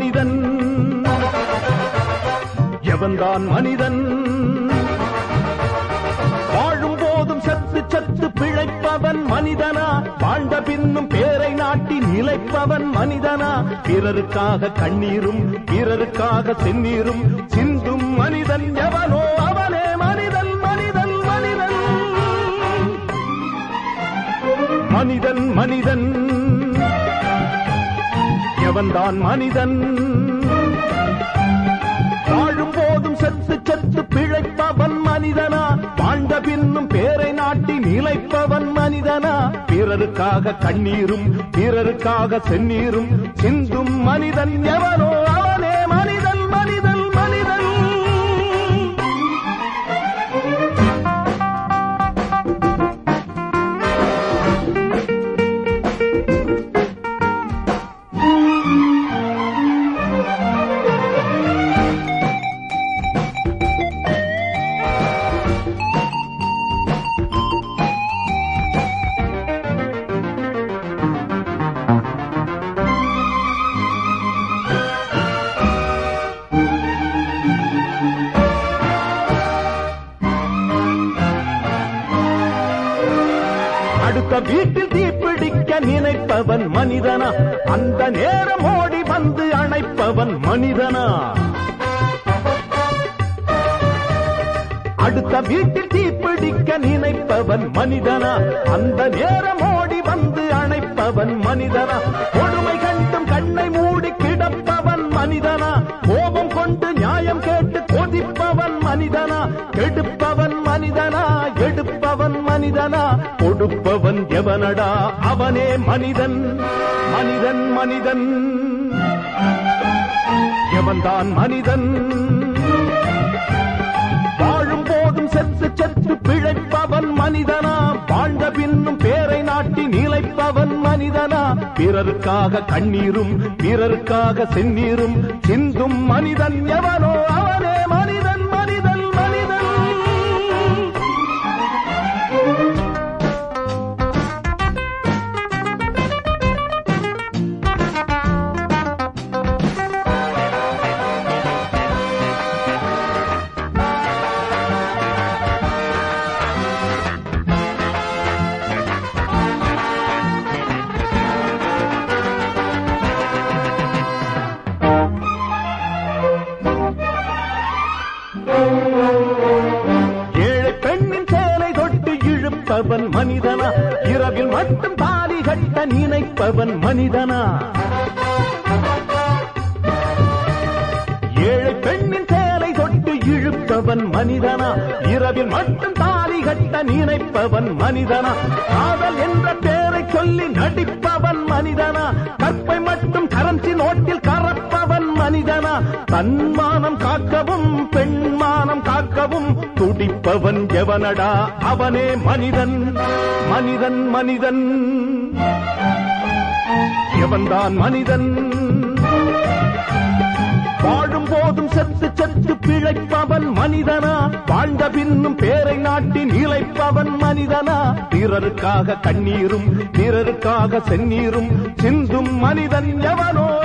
மனிதன் எவன்தான் மனிதன் வாழும் போதும் சத்து சத்து பிழைப்பவன் மனிதனா வாழ்ந்த பின்னும் பேரை நாட்டி நிலைப்பவன் மனிதனா பிறருக்காக கண்ணீரும் பிறருக்காக செந்நீரும் சிந்தும் மனிதன் எவனோ அவனே மனிதன் மனிதன் மனிதன் மனிதன் மனிதன் எவன்தான் மனிதன் வாழும் போதும் செத்து செத்து பிழைப்பவன் மனிதனா வாழ்ந்த பின்னும் பேரை நாட்டி நிலைப்பவன் மனிதனா பிறருக்காக கண்ணீரும் பிறருக்காக செந்நீரும் சிந்தும் மனிதன் எவனோ அவனே மனிதன் மனிதன் மனிதன் அடுத்த வீட்டில் தீப்பிடிக்க நினைப்பவன் மனிதனா அந்த நேரம் ஓடி வந்து அணைப்பவன் மனிதனா அடுத்த வீட்டில் தீப்பிடிக்க நினைப்பவன் மனிதனா அந்த நேரம் ஓடி வந்து அணைப்பவன் மனிதனா கொடுமை கண்டும் கண்ணை மூடி கிடப்பவன் மனிதனா கோபம் கொண்டு நியாயம் கேட்டு கொதிப்பவன் மனிதனா கெடுப்பவன் மனிதனா எடுப்பவன் மனிதனா கொடுப்பவன் எவனடா அவனே மனிதன் மனிதன் மனிதன் எவன்தான் மனிதன் வாழும் போதும் செத்து செத்து பிழைப்பவன் மனிதனா வாழ்ந்த பின்னும் பேரை நாட்டி நிலைப்பவன் மனிதனா பிறருக்காக கண்ணீரும் பிறருக்காக செந்நீரும் சிந்தும் மனிதன் எவனோ அவனே மனிதன் மனிதன் மனிதன் ஏழை பெண்ணின் சேலை தொட்டு இழுப்பவன் மனிதனா இரவில் மட்டும் தாலி கட்ட நினைப்பவன் மனிதனா ஏழை பெண்ணின் சேலை தொட்டு இழுப்பவன் மனிதனா இரவில் மட்டும் தாலி கட்ட நினைப்பவன் மனிதனா காதல் என்ற பேரை சொல்லி நடிப்பவன் மனிதனா கற்பை மட்டும் கரன்சி நோட்டில் கறப்பவன் மனிதனா தன்மானம் காக்கவும் பெண்மானம் காக்கவும் துடிப்பவன் எவனடா அவனே மனிதன் மனிதன் மனிதன் எவன்தான் மனிதன் வாழும் போதும் செத்து செத்து பிழைப்பவன் மனிதனா வாழ்ந்த பின்னும் பேரை நாட்டி நிலைப்பவன் மனிதனா பிறருக்காக கண்ணீரும் பிறருக்காக செந்நீரும் சிந்தும் மனிதன் எவனோ